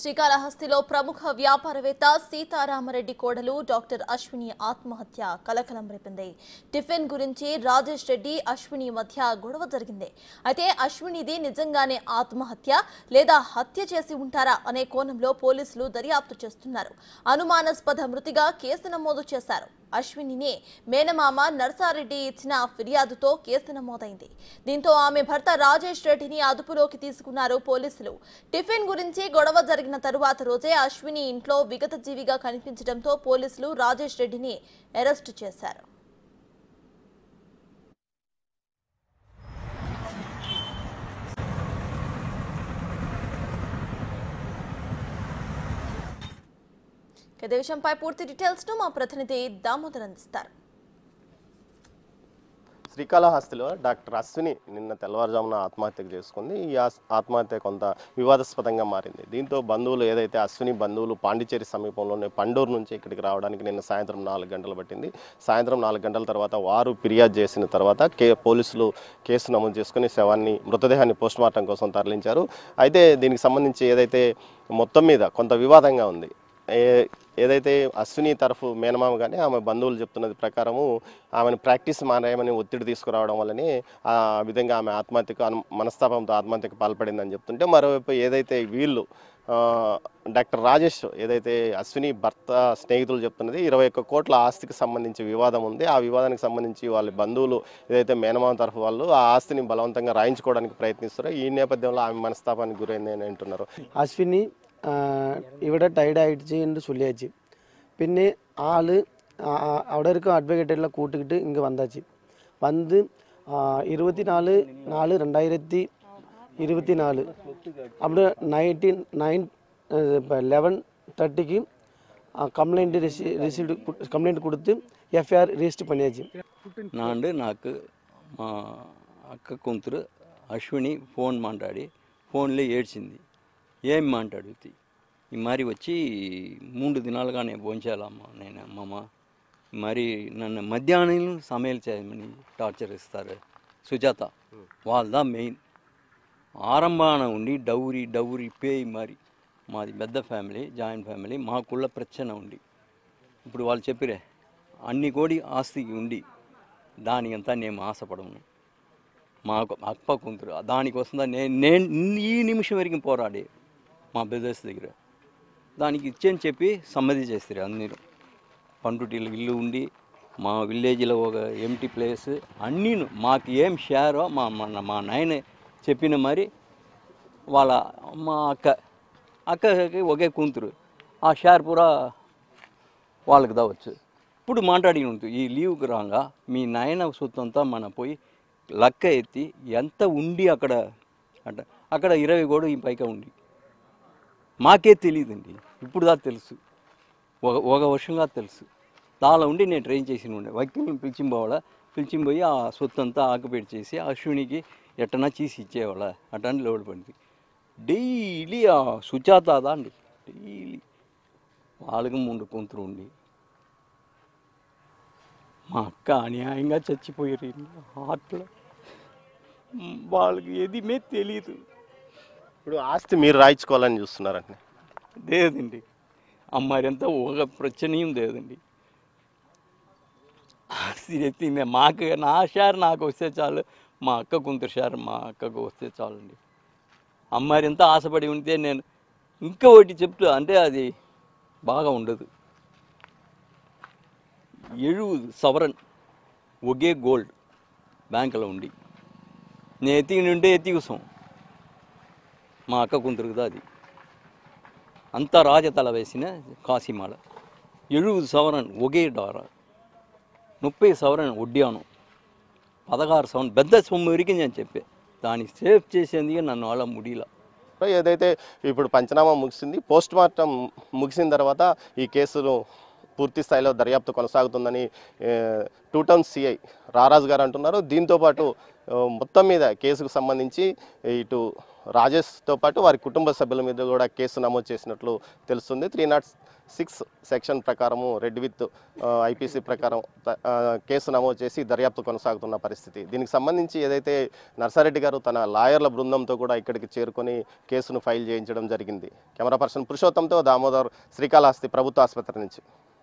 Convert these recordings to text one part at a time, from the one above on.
శ్రీకాళహస్తిలో ప్రముఖ వ్యాపారవేత్త సీతారామరెడ్డి కోడలు డాక్టర్ అశ్విని ఆత్మహత్య కలకలం రేపింది టిఫిన్ గురించి రాజేష్ రెడ్డి అశ్విని మధ్య గొడవ జరిగింది అయితే అశ్వినిది నిజంగానే ఆత్మహత్య లేదా హత్య చేసి ఉంటారా అనే కోణంలో పోలీసులు దర్యాప్తు చేస్తున్నారు అనుమానాస్పద మృతిగా కేసు నమోదు చేశారు అశ్వినినే మేనమామ నర్సారెడ్డి ఇచ్చిన ఫిర్యాదుతో కేసు నమోదైంది దీంతో ఆమె భర్త రాజేష్ రెడ్డిని అదుపులోకి తీసుకున్నారు పోలీసులు టిఫిన్ గురించి గొడవ జరిగిన తరువాత రోజే అశ్విని ఇంట్లో విగత జీవిగా కనిపించడంతో పోలీసులు రాజేష్ రెడ్డిని అరెస్టు చేశారు ఇక ఇదే విషయంపై పూర్తి డీటెయిల్స్ ను మా ప్రతినిధి దామోదర్ అందిస్తారు శ్రీకాళహస్తిలో డాక్టర్ అశ్విని నిన్న తెల్లవారుజామున ఆత్మహత్యకు చేసుకుంది ఈ ఆస్- ఆత్మహత్య కొంత వివాదాస్పదంగా మారింది దీంతో బంధువులు ఏదైతే అశ్విని బంధువులు పాండిచేరి సమీపంలోనే పండూరు నుంచి ఇక్కడికి రావడానికి నిన్న సాయంత్రం నాలుగు గంటలు పట్టింది సాయంత్రం నాలుగు గంటల తర్వాత వారు ఫిర్యాదు చేసిన తర్వాత కే పోలీసులు కేసు నమోదు చేసుకుని శవాన్ని మృతదేహాన్ని పోస్టుమార్టం కోసం తరలించారు అయితే దీనికి సంబంధించి ఏదైతే మొత్తం మీద కొంత వివాదంగా ఉంది ఏ ఏదైతే అశ్విని తరఫు మేనమామ కానీ ఆమె బంధువులు చెప్తున్నది ప్రకారము ఆమెను ప్రాక్టీస్ మానేయమని ఒత్తిడి తీసుకురావడం వల్లనే ఆ విధంగా ఆమె ఆత్మహత్యకు అను మనస్తాపంతో ఆత్మహత్యకు పాల్పడిందని చెప్తుంటే మరోవైపు ఏదైతే వీళ్ళు ఆ, డాక్టర్ రాజేష్ ఏదైతే అశ్విని భర్త స్నేహితులు చెప్తున్నది ఇరవై ఒక్క కోట్ల ఆస్తికి సంబంధించి వివాదం ఉంది ఆ వివాదానికి సంబంధించి వాళ్ళ బంధువులు ఏదైతే మేనమామ తరఫు వాళ్ళు ఆ ఆస్తిని బలవంతంగా రాయించుకోవడానికి ప్రయత్నిస్తారో ఈ నేపథ్యంలో ఆమె మనస్తాపానికి గురైంది అని అంటున్నారు അശ്വിനി ആ, ഇവിടെ ടൈഡ് ആയിடுச்சு என்று சொல்லியாச்சு പിന്നെ ஆள் അവിടെ இருக்க அட்வொகேட் எல்லாம் கூட்டுக்கிட்டு இங்கே வந்தாச்சு வந்து இருபத்தி நாலு நாலு ரெண்டாயிரத்தி இருபத்தி நாலு அப்படியே நைன்டீன் நைன் இப்போ லெவன் தேர்ட்டிக்கு கம்ப்ளைண்ட் ரிசி ரிசீவ்டு கம்ப்ளைண்ட் கொடுத்து எஃப்ஐஆர் ரிஜிஸ்டர் பண்ணியாச்சு నాండు నాకు మా అక్క కూతురు అశ్విని ఫోన్ మాట్లాడి ఫోన్లో ఏడ్చింది ఏం మాట్లాడుతుంది ఈ మరి వచ్చి మూడు దినాలుగానే భోంచాలమ్మా నేను అమ్మమ్మ మరి నన్ను మధ్యాహ్నం సమయాలు చేయమని టార్చర్ ఇస్తారు సుజాత వాళ్ళదా మెయిన్ ఆరంభాన ఉండి డౌరీ డౌరీ పేయి మరి మాది పెద్ద ఫ్యామిలీ జాయింట్ ఫ్యామిలీ మాకుள்ள ప్రశ్న ఉండి ఇప్పుడు వాళ్ళు చెప్పిరే అన్ని కోడి ఆస్తికి ఉండి దానికంతా నేను ఆశపడను మాకు అప్ప కూతురు దానికోసం నేను నేను ఈ నిమిషం వరకు పోరాడి మా బ్రదర్స్ దగ్గర దానికి ఇచ్చేని చెప్పి సమ్మతి చేస్తారు అందరూ పండుటీలు ఇల్లు ఉండి మా విలేజ్లో ఒక ఎంటీ ప్లేస్ అన్నీ మాకు ఏం షేరో మా మన మా నాయన చెప్పిన మరి వాళ్ళ మా అక్క అక్కకి ఒకే కూతురు ఆ షేర్ పూరా వాళ్ళకి దావచ్చు ఇప్పుడు మాట్లాడి ఉంటుంది ఈ లీవ్కి రాగా మీ నాయన సొత్తంతా మన పోయి లక్క ఎత్తి ఎంత ఉండి అక్కడ అంట అక్కడ ఇరవై కూడా ఈ పైక ఉండి మాకే తెలియదండి ఇప్పుడు దా తెలుసు ఒక ఒక వర్షంగా తెలుసు దానిలో ఉండి నేను ట్రైన్ చేసి ఉండే వకీల్ని పిలిచిన పోవాలా పిలిచిన పోయి ఆ సొత్తంతా ఆకుపెట్టి చేసి అశ్వినికి ఎట్టనా చీసి ఇచ్చేవాళ్ళ అట్లాంటి లోడ్ పడింది డైలీ ఆ సుజాత అదా అండి డైలీ వాళ్ళకి ముందు కొంతురు ఉండి మా అక్క అన్యాయంగా చచ్చిపోయారు హార్ట్లో వాళ్ళకి ఏదిమే తెలియదు ఇప్పుడు ఆస్తి మీరు రాయించుకోవాలని చూస్తున్నారండి లేదండి అమ్మారంతా ఒక ప్రచనీయం లేదండి ఆస్తి ఎత్తింది మాకు నా షేర్ నాకు వస్తే చాలు మా అక్క కొంత షేర్ మా అక్కకు వస్తే చాలండి అమ్మారంతా ఆశపడి ఉంటే నేను ఇంకా ఒకటి చెప్తా అంటే అది బాగా ఉండదు ఏడు సవరన్ ఒకే గోల్డ్ బ్యాంకులో ఉండి నేను ఎత్తికి ఉంటే ఎత్తికుసాం మా అక్క కుంతురుకుదా అది అంతా రాజతల వేసిన కాశీమాల ఎഴുபது సవరన్ ఒకే డార ముప్పై సవరన్ వడ్డాను పదహారు సవరన్ పెద్ద సొమ్ము వరకు నేను చెప్పే దాన్ని సేవ్ చేసేందుకే నన్ను వాళ్ళ ముడిలా ఏదైతే ఇప్పుడు పంచనామా ముగిసింది పోస్ట్ మార్టం ముగిసిన తర్వాత ఈ కేసును పూర్తి స్థాయిలో దర్యాప్తు కొనసాగుతుందని ఏ, టూ టౌన్ సిఐ రారాజు గారు అంటున్నారు దీంతోపాటు ఆ, మొత్తం మీద కేసుకు సంబంధించి ఇటు రాజేష్తో పాటు వారి కుటుంబ సభ్యుల మీద కూడా కేసు నమోదు చేసినట్లు తెలుస్తుంది త్రీ నాట్ సిక్స్ సెక్షన్ ప్రకారము రెడ్ విత్ ఐపీసీ ప్రకారం త- ఆ, కేసు నమోదు చేసి దర్యాప్తు కొనసాగుతున్న పరిస్థితి దీనికి సంబంధించి ఏదైతే నర్సారెడ్డి గారు తన లాయర్ల బృందంతో కూడా ఇక్కడికి చేరుకొని కేసును ఫైల్ చేయించడం జరిగింది కెమెరా పర్సన్ పురుషోత్తంతో దామోదర్ శ్రీకాళహస్తి ప్రభుత్వ ఆసుపత్రి నుంచి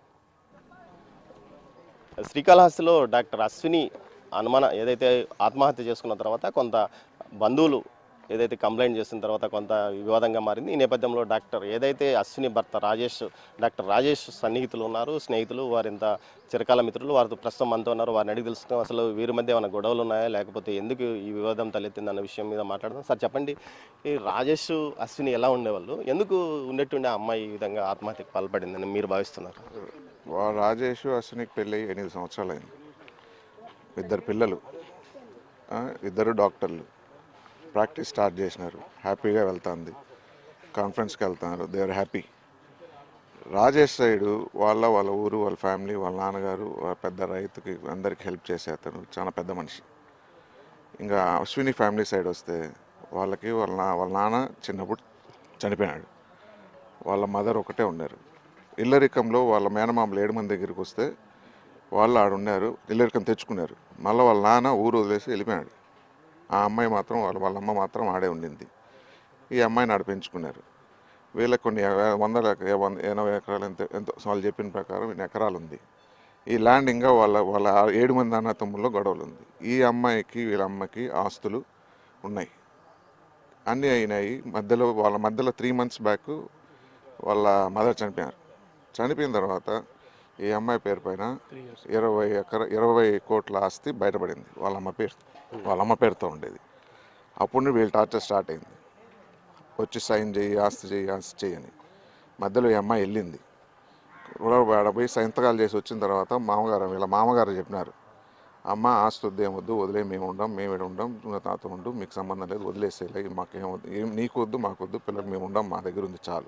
శ్రీకాళహస్తిలో డాక్టర్ అశ్విని అనుమాన ఏదైతే ఆత్మహత్య చేసుకున్న తర్వాత కొంత బంధువులు ఏదైతే కంప్లైంట్ చేసిన తర్వాత కొంత వివాదంగా మారింది ఈ నేపథ్యంలో డాక్టర్ ఏదైతే అశ్విని భర్త రాజేష్ డాక్టర్ రాజేష్ సన్నిహితులు ఉన్నారు స్నేహితులు వారింత చిరకాల మిత్రులు వారితో ప్రస్తుతం మనతో ఉన్నారు వారిని అడిగి తెలుసుకున్నాం అసలు వీరి మధ్య ఏమైనా గొడవలు ఉన్నాయా లేకపోతే ఎందుకు ఈ వివాదం తలెత్తింది అన్న విషయం మీద మాట్లాడదాం సార్ చెప్పండి ఈ రాజేష్ అశ్విని ఎలా ఉండేవాళ్ళు ఎందుకు ఉన్నట్టుండే ఆ అమ్మాయి ఈ విధంగా ఆత్మహత్యకు పాల్పడిందని మీరు భావిస్తున్నారు వా రాజేష్ అశ్వినికి పెళ్ళి ఎనిమిది సంవత్సరాలు అయింది ఇద్దరు పిల్లలు ఆ, ఇద్దరు డాక్టర్లు ప్రాక్టీస్ స్టార్ట్ చేసినారు హ్యాపీగా వెళ్తుంది కాన్ఫరెన్స్కి వెళ్తున్నారు they are happy Rajesh side వాళ్ళ వాళ్ళ ఊరు వాళ్ళ ఫ్యామిలీ వాళ్ళ నాన్నగారు వాళ్ళ పెద్ద రైతుకి అందరికి హెల్ప్ చేసే అతను చాలా పెద్ద మనిషి ఇంకా అశ్విని ఫ్యామిలీ సైడ్ వస్తే వాళ్ళకి వాళ్ళ నా- వాళ్ళ నాన్న చిన్నప్పుడు చనిపోయినాడు వాళ్ళ మదర్ ఒకటే ఉన్నారు ఇల్లరికంలో వాళ్ళ మేనమామలు ఏడు మంది దగ్గరికి వస్తే వాళ్ళు ఆడ ఉన్నారు ఇల్లరికం తెచ్చుకున్నారు మళ్ళీ వాళ్ళ నాన్న ఊరు వదిలేసి వెళ్ళిపోయాడు ఆ అమ్మాయి మాత్రం వాళ్ళ వాళ్ళ అమ్మ మాత్రం ఆడే ఉండింది ఈ అమ్మాయిని ఆడ పెంచుకున్నారు వీళ్ళకి కొన్ని వే- వందల ఎక- వంద ఎనభై ఎకరాలు ఎంత ఎంతో వాళ్ళు చెప్పిన ప్రకారం ఇన్ని ఎకరాలు ఉంది ఈ ల్యాండ్ ఇంకా వాళ్ళ వాళ్ళ ఆ ఏడు మంది అన్న తమ్ముల్లో గొడవలు ఉంది ఈ అమ్మాయికి వీళ్ళ అమ్మకి ఆస్తులు ఉన్నాయి అన్నీ అయినాయి మధ్యలో వాళ్ళ మధ్యలో త్రీ మంత్స్ బ్యాక్ వాళ్ళ మదర్ చనిపోయారు చనిపోయిన తర్వాత ఈ అమ్మాయి పేరు పైన ఇరవై ఎకర ఇరవై కోట్ల ఆస్తి బయటపడింది వాళ్ళ అమ్మ పేరు వాళ్ళ అమ్మ పేరుతో ఉండేది అప్పుడు నుండి వీళ్ళ టార్చర్ స్టార్ట్ అయింది వచ్చి సైన్ చేయి ఆస్తి చేయి ఆస్తి చేయి అని మధ్యలో ఈ అమ్మాయి వెళ్ళింది కూడా ఆడ పోయి సంతకాలు చేసి వచ్చిన తర్వాత మామగారు వీళ్ళ మామగారు చెప్పినారు అమ్మ ఆస్తి వద్దు ఏమొద్దు వదిలే మేము ఉండం మేము ఇక్కడ ఉండం నువ్వు తాత ఉండు మీకు సంబంధం లేదు వదిలేసేలే మాకేమొద్దు ఏం నీకు వద్దు మాకు వద్దు పిల్లలు మేము ఉండం మా దగ్గర ఉంది చాలు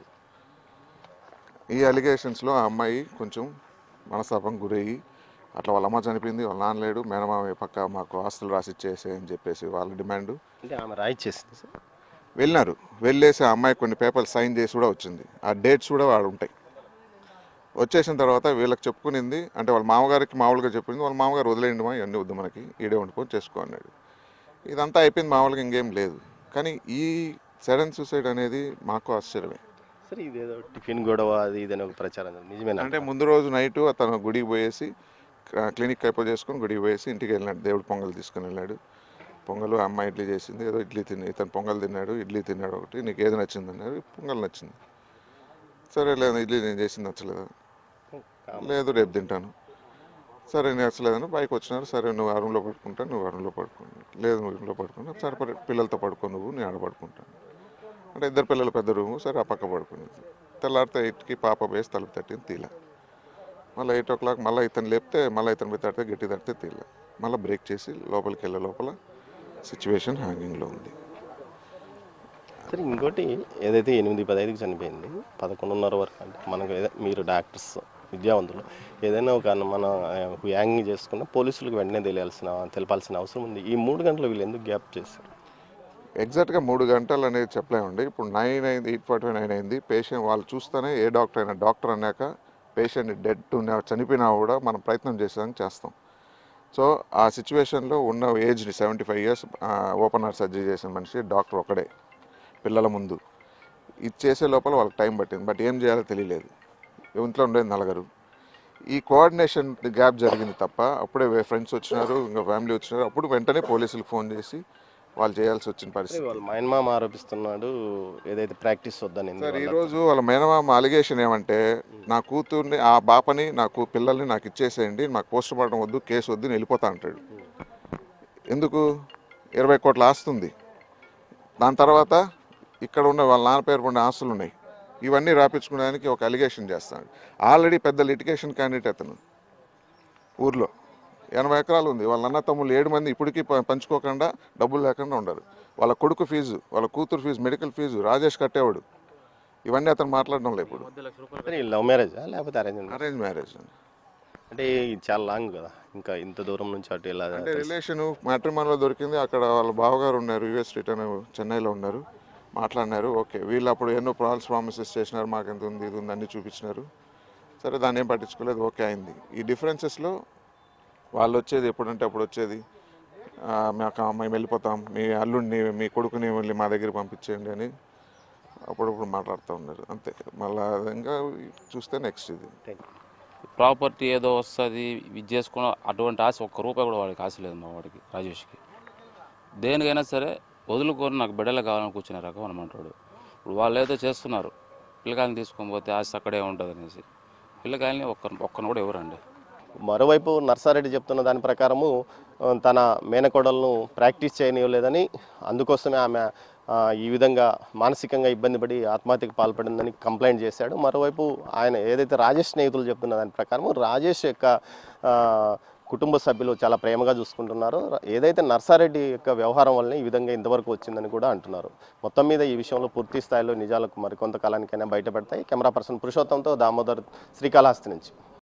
ఈ అలిగేషన్స్లో ఆ అమ్మాయి కొంచెం మనస్తాపం గురయ్యి అట్లా వాళ్ళ అమ్మ చనిపోయింది వాళ్ళ నాన్న లేడు మేనమామ పక్క మాకు ఆస్తులు రాసి ఇచ్చేసే అని చెప్పేసి వాళ్ళ డిమాండ్ అంటే ఆమె రాయిచ్చేసింది సార్ వెళ్ళినారు వెళ్ళేసి ఆ అమ్మాయి కొన్ని పేపర్లు సైన్ చేసి కూడా వచ్చింది ఆ డేట్స్ కూడా వాడు ఉంటాయి వచ్చేసిన తర్వాత వీళ్ళకి చెప్పుకునింది అంటే వాళ్ళ మామగారికి మామూలుగా చెప్పింది వాళ్ళ మామగారు వదిలేయండి మా ఇవన్నీ వద్దు మనకి ఈడే వండుకొని చేసుకో అన్నాడు ఇదంతా అయిపోయింది మామూలుగా ఇంకేం లేదు కానీ ఈ సడన్ సూసైడ్ అనేది మాకు ఆశ్చర్యమే సరే ఇదేదో టిఫిన్ గొడవ అది ఇది అని ఒక ప్రచారం జరిగింది. నిజమేనా అంటే ముందు రోజు నైట్ అతను గుడికి పోయేసి క- క్లినిక్ అయిపోయి చేసుకొని గుడికి పోయేసి ఇంటికి వెళ్ళినాడు దేవుడు పొంగల్ తీసుకుని వెళ్ళాడు పొంగలు అమ్మాయి ఇడ్లీ చేసింది ఏదో ఇడ్లీ తిని ఇతను పొంగల్ తిన్నాడు ఇడ్లీ తిన్నాడు ఒకటి నీకు ఏది నచ్చింది అన్నారు పొంగల్ నచ్చింది సరే లేదు ఇడ్లీ నేను చేసింది నచ్చలేదు లేదు రేపు తింటాను సరే నేను నచ్చలేదని పైకి వచ్చినారు సరే నువ్వు ఆ రూమ్లో పడుకుంటా నువ్వు ఆ రూమ్లో పడుకుంటా లేదు నువ్వు రూమ్లో పడుకున్నా సరే పరి పిల్లలతో పడుకో నువ్వు నేను ఆడ పడుకుంటాను అంటే ఇద్దరు పిల్లలు పెద్ద రూము సరే ఆ పక్క పడుకునేది తెల్లారితే ఎయిట్కి పాప వేసి తలుపు తట్టింది తీల మళ్ళీ ఎయిట్ ఓ క్లాక్ మళ్ళీ ఇతను లేపితే మళ్ళీ ఇతను పోయి తడితే గట్టి తడితే తీల మళ్ళీ బ్రేక్ చేసి లోపలికి వెళ్ళే లోపల సిచ్యువేషన్ హ్యాంగింగ్లో ఉంది సరే ఇంకోటి ఏదైతే ఎనిమిది పదహైదుకి చనిపోయింది పదకొండున్నర వరకు అంటే మనకు ఏదో మీరు డాక్టర్స్ విద్యావంతులు ఏదైనా ఒక మన హ్యాంగ్ చేసుకున్న పోలీసులకు వెంటనే తెలియాల్సిన తెలపాల్సిన అవసరం ఉంది ఈ మూడు గంటలు వీళ్ళు ఎందుకు గ్యాప్ చేశారు ఎగ్జాక్ట్గా మూడు గంటలు అనేది చెప్పలేమండి ఇప్పుడు నైన్ అయింది ఎయిట్ ఫార్టీ నైన్ అయింది పేషెంట్ వాళ్ళు చూస్తేనే ఏ డాక్టర్ అయినా డాక్టర్ అన్నాక పేషెంట్ డెడ్ ఉన్నా చనిపోయినా కూడా మనం ప్రయత్నం చేసేదానికి చేస్తాం సో ఆ సిచ్యువేషన్లో ఉన్న ఏజ్ని seventy five years open heart surgery చేసిన మనిషి డాక్టర్ ఒకడే పిల్లల ముందు ఇది చేసే లోపల వాళ్ళకి టైం పట్టింది బట్ ఏం చేయాలో తెలియలేదు ఇంట్లో ఉండేది నలుగురు ఈ కోఆర్డినేషన్ గ్యాప్ జరిగింది తప్ప అప్పుడే ఫ్రెండ్స్ వచ్చినారు ఇంకా ఫ్యామిలీ వచ్చినారు అప్పుడు వెంటనే పోలీసులకు ఫోన్ చేసి వాళ్ళు చేయాల్సి వచ్చిన పరిస్థితి వాళ్ళు మైన్మామ ఆరోపిస్తున్నాడు ఏదైతే ప్రాక్టీస్ వద్దని సార్ ఈరోజు వాళ్ళ మేనమామ అలిగేషన్ ఏమంటే నా కూతుర్ని ఆ బాపని నాకు పిల్లల్ని నాకు ఇచ్చేసేయండి నాకు పోస్ట్ మార్టం వద్దు కేసు వద్దు నేను వెళ్ళిపోతా అంటాడు ఎందుకు ఇరవై కోట్ల ఆస్తి ఉంది దాని తర్వాత ఇక్కడ ఉన్న వాళ్ళ నాన్న పేరు ఉన్న ఆస్తులు ఉన్నాయి ఇవన్నీ రాపించుకోవడానికి ఒక అలిగేషన్ చేస్తాడు ఆల్రెడీ పెద్ద లిటిగేషన్ క్యాండిడేట్ అతను ఊర్లో ఎనభై ఎకరాలు ఉంది వాళ్ళ అన్న తమ్ముళ్ళు ఏడు మంది ఇప్పటికీ ప- పంచుకోకుండా డబ్బులు లేకుండా ఉండరు వాళ్ళ కొడుకు ఫీజు వాళ్ళ కూతురు ఫీజు మెడికల్ ఫీజు రాజేష్ కట్టేవాడు ఇవన్నీ అతను మాట్లాడడం లేదు ఇప్పుడు సరే లవ్ మ్యారేజా లేకపోతే అరేంజ్ అరేంజ్ మ్యారేజ్ అంటే ఇది చాలా లాంగ్ కదా ఇంకా ఇంత దూరం నుంచి అటు ఇలా అంటే రిలేషన్ మ్యాట్రిమాన్లో దొరికింది అక్కడ వాళ్ళ బావగారు ఉన్నారు యుఎస్ రిటర్న్ చెన్నైలో ఉన్నారు మాట్లాడినారు ఓకే వీళ్ళు అప్పుడు ఎన్నో ప్రాల్స్ ప్రామిసెస్ చేసినారు మాకు ఎంత ఉంది ఇది ఉంది అన్నీ చూపించినారు సరే దాన్ని ఏం పట్టించుకోలేదు ఓకే అయింది ఈ డిఫరెన్సెస్లో వాళ్ళు వచ్చేది ఎప్పుడంటే అప్పుడు వచ్చేది ఆ, మాకు మేము వెళ్ళిపోతాం మీ అల్లుడిని మీ కొడుకుని వెళ్ళి మా దగ్గర పంపించేయండి అని అప్పుడప్పుడు మాట్లాడుతూ ఉన్నారు అంతే మళ్ళీ ఇంకా చూస్తే నెక్స్ట్ ఇది ప్రాపర్టీ ఏదో వస్తుంది ఇది చేసుకున్న అటువంటి ఆశ ఒక్క రూపాయి కూడా వాడికి ఆశ లేదు మా వాడికి రాజేష్కి దేనికైనా సరే వదులుకొని నాకు బిడ్డలు కావాలని కూర్చునే రకం అనమాటాడు ఇప్పుడు వాళ్ళు ఏదో చేస్తున్నారు పిల్లకాయని తీసుకొని పోతే ఆశ అక్కడే ఉంటుంది అనేసి పిల్లకాయలని ఒక్క ఒక్కను కూడా ఎవరండి మరోవైపు నర్సారెడ్డి చెప్తున్న దాని ప్రకారము ఆ, తన మేనకోడలను ప్రాక్టీస్ చేయనివ్వలేదని అందుకోసమే ఆమె ఆ, ఈ విధంగా మానసికంగా ఇబ్బంది పడి ఆత్మహత్యకు పాల్పడిందని కంప్లైంట్ చేశాడు మరోవైపు ఆయన ఏదైతే రాజేష్ స్నేహితులు చెప్తున్న దాని ప్రకారం రాజేష్ యొక్క ఆ, కుటుంబ సభ్యులు చాలా ప్రేమగా చూసుకుంటున్నారు ఏదైతే నర్సారెడ్డి యొక్క వ్యవహారం వల్లనే ఈ విధంగా ఇంతవరకు వచ్చిందని కూడా అంటున్నారు మొత్తం మీద ఈ విషయంలో పూర్తి స్థాయిలో నిజాలకు మరికొంత కాలానికైనా బయటపడతాయి కెమెరా పర్సన్ పురుషోత్తంతో దామోదర్ శ్రీకాళహస్తి నుంచి